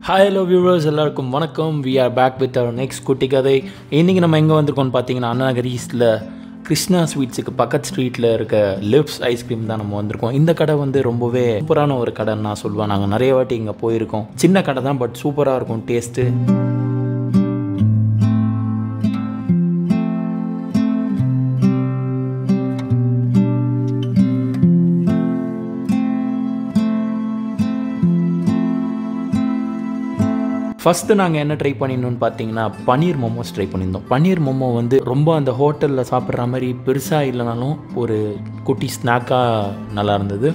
hi hello viewers எல்லாருக்கும் வணக்கம் we are back with our next குட்டி கதை இன்றைக்கி நம்ம எங்கே வந்திருக்கோம்னு பார்த்தீங்கன்னா அண்ணாநகர் ஈஸ்டில் கிருஷ்ணா ஸ்வீட்ஸுக்கு பக்கத்து ஸ்ட்ரீட்டில் இருக்க லிப்ஸ் ஐஸ்கிரீம் தான் நம்ம வந்திருக்கோம் இந்த கடை வந்து ரொம்பவே சூப்பரான ஒரு கடைன்னு நான் சொல்லுவேன் நாங்கள் நிறைய வாட்டி இங்கே போயிருக்கோம் சின்ன கடை தான் பட் சூப்பராக இருக்கும் டேஸ்ட்டு ஃபஸ்ட்டு நாங்கள் என்ன ட்ரை பண்ணியிருந்தோம்னு பார்த்தீங்கன்னா பன்னீர் மோமோஸ் ட்ரை பண்ணியிருந்தோம் பன்னீர் மோமோ வந்து ரொம்ப அந்த ஹோட்டலில் சாப்பிட்ற மாதிரி பெருசாக இல்லைனாலும் ஒரு குட்டி ஸ்நாக்காக நல்லா இருந்தது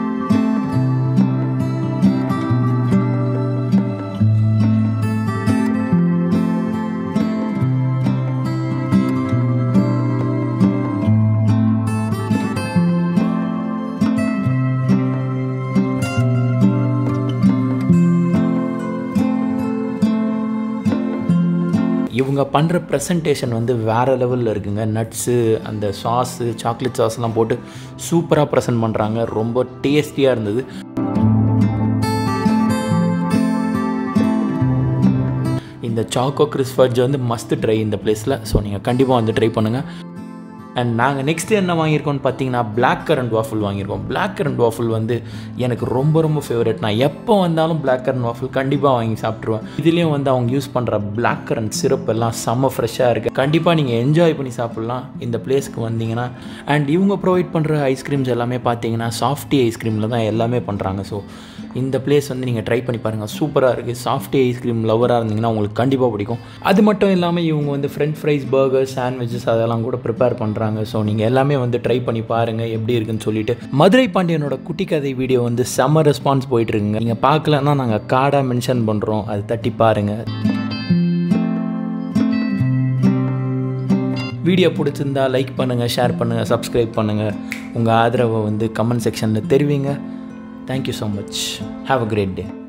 இவங்க பண்ணுற ப்ரெசன்டேஷன் வந்து வேறு லெவலில் இருக்குங்க நட்ஸு அந்த சாஸு சாக்லேட் சாஸ்லாம் போட்டு சூப்பராக ப்ரெசென்ட் பண்ணுறாங்க ரொம்ப டேஸ்டியாக இருந்தது இந்த சாக்கோ கிறிஸ் ஃபட்ஜ் வந்து மஸ்ட் ட்ரை இந்த பிளேஸில் ஸோ நீங்கள் கண்டிப்பாக வந்து ட்ரை பண்ணுங்கள் அண்ட் நாங்கள் நெக்ஸ்ட் என்ன வாங்கியிருக்கோம்னு பார்த்தீங்கன்னா பிளாக் கரண்ட் வாஃபிள் வாங்கியிருக்கோம் பிளாக் கரண்ட் வாஃபிள் வந்து எனக்கு ரொம்ப ரொம்ப ஃபேவரட் நான் எப்போ வந்தாலும் பிளாக் கரண்ட் வாஃபிள் கண்டிப்பாக வாங்கி சாப்பிட்ருவேன் இதுலேயும் வந்து அவங்க யூஸ் பண்ணுற பிளாக் கரண்ட் சிரப் எல்லாம் செம்ம ஃப்ரெஷ்ஷாக இருக்குது கண்டிப்பாக நீங்கள் என்ஜாய் பண்ணி சாப்பிட்லாம் இந்த பிளேஸ்க்கு வந்தீங்கன்னா அண்ட் இவங்க ப்ரொவைட் பண்ணுற ஐஸ்கிரீம்ஸ் எல்லாமே பார்த்தீங்கன்னா சாஃப்டி ஐஸ்கிரீமில் தான் எல்லாமே பண்ணுறாங்க ஸோ இந்த பிளேஸ் வந்து நீங்கள் ட்ரை பண்ணி பாருங்கள் சூப்பராக இருக்குது சாஃப்டி ஐஸ்கிரீம் லவராக இருந்தீங்கன்னா உங்களுக்கு கண்டிப்பாக பிடிக்கும் அது மட்டும் இல்லாமல் இவங்க வந்து ஃப்ரெஞ்ச் ஃப்ரைஸ் பர்கர் சாண்ட்விச்சஸ் அதெல்லாம் கூட ப்ரிப்பேர் பண்ணுறாங்க ஸோ நீங்கள் எல்லாமே வந்து ட்ரை பண்ணி பாருங்கள் எப்படி இருக்குன்னு சொல்லிட்டு மதுரை பாண்டியனோட குட்டி கதை வீடியோ வந்து செம்ம ரெஸ்பான்ஸ் போயிட்டுருக்குங்க நீங்கள் பார்க்கலன்னா நாங்கள் கார்டாக மென்ஷன் பண்ணுறோம் அது தட்டி பாருங்கள் வீடியோ பிடிச்சிருந்தா லைக் பண்ணுங்கள் ஷேர் பண்ணுங்கள் சப்ஸ்கிரைப் பண்ணுங்கள் உங்கள் ஆதரவை வந்து கமெண்ட் செக்ஷனில் தெரிவிங்க thank you so much have a great day